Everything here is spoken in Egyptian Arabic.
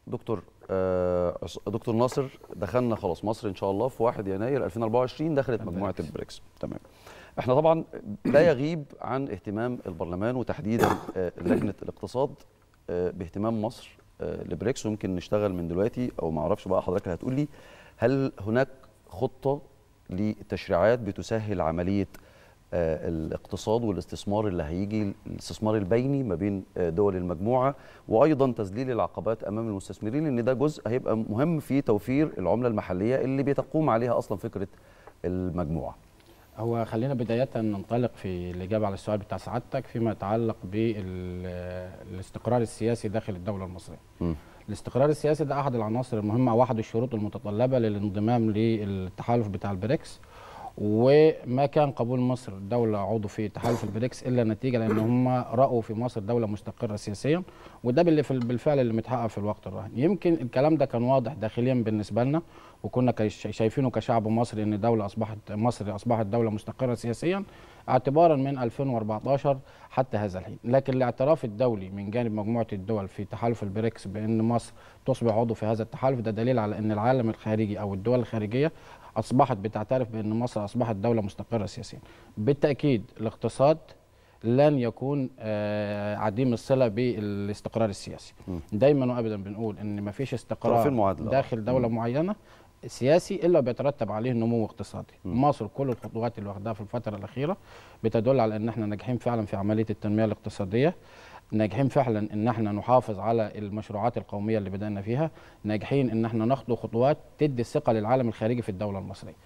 دكتور آه عص- دكتور ناصر دخلنا خلاص مصر ان شاء الله في 1 يناير 2024 دخلت مجموعه البريكس. البريكس تمام احنا طبعا لا يغيب عن اهتمام البرلمان وتحديدا آه، لجنه الاقتصاد آه، باهتمام مصر آه، لبريكس ويمكن نشتغل من دلوقتي او ما اعرفش بقى حضرتك اللي هتقول لي هل هناك خطه لتشريعات بتسهل عمليه آه، الاقتصاد والاستثمار اللي هيجي الاستثمار البيني ما بين آه، دول المجموعه وايضا تذليل العقبات امام المستثمرين لان ده جزء هيبقى مهم في توفير العمله المحليه اللي بتقوم عليها اصلا فكره المجموعه هو خلينا بداية ننطلق في الإجابة على السؤال بتاع سعادتك فيما يتعلق بالاستقرار السياسي داخل الدولة المصرية. م. الاستقرار السياسي ده أحد العناصر المهمة وأحد الشروط المتطلبة للانضمام للتحالف بتاع البريكس وما كان قبول مصر دولة عضو في تحالف البريكس إلا نتيجة لأن هم رأوا في مصر دولة مستقرة سياسيا وده باللي في بالفعل اللي متحقق في الوقت الراهن يمكن الكلام ده كان واضح داخليا بالنسبة لنا وكنا كش- شايفينه كشعب مصري ان دوله اصبحت مصر اصبحت دوله مستقره سياسيا اعتبارا من 2014 حتى هذا الحين لكن الاعتراف الدولي من جانب مجموعه الدول في تحالف البريكس بان مصر تصبح عضو في هذا التحالف ده دليل على ان العالم الخارجي او الدول الخارجيه اصبحت بتعترف بان مصر اصبحت دوله مستقره سياسيا بالتاكيد الاقتصاد لن يكون آه، عديم الصله بالاستقرار السياسي دايما وابدا بنقول ان ما فيش استقرار طرفين معادلة. داخل دوله معينه سياسي الا بيترتب عليه نمو اقتصادي مصر كل الخطوات اللي واخداها في الفتره الاخيره بتدل على ان احنا ناجحين فعلا في عمليه التنميه الاقتصاديه ناجحين فعلا ان احنا نحافظ على المشروعات القوميه اللي بدانا فيها ناجحين ان احنا ناخد خطوات تدي الثقه للعالم الخارجي في الدوله المصريه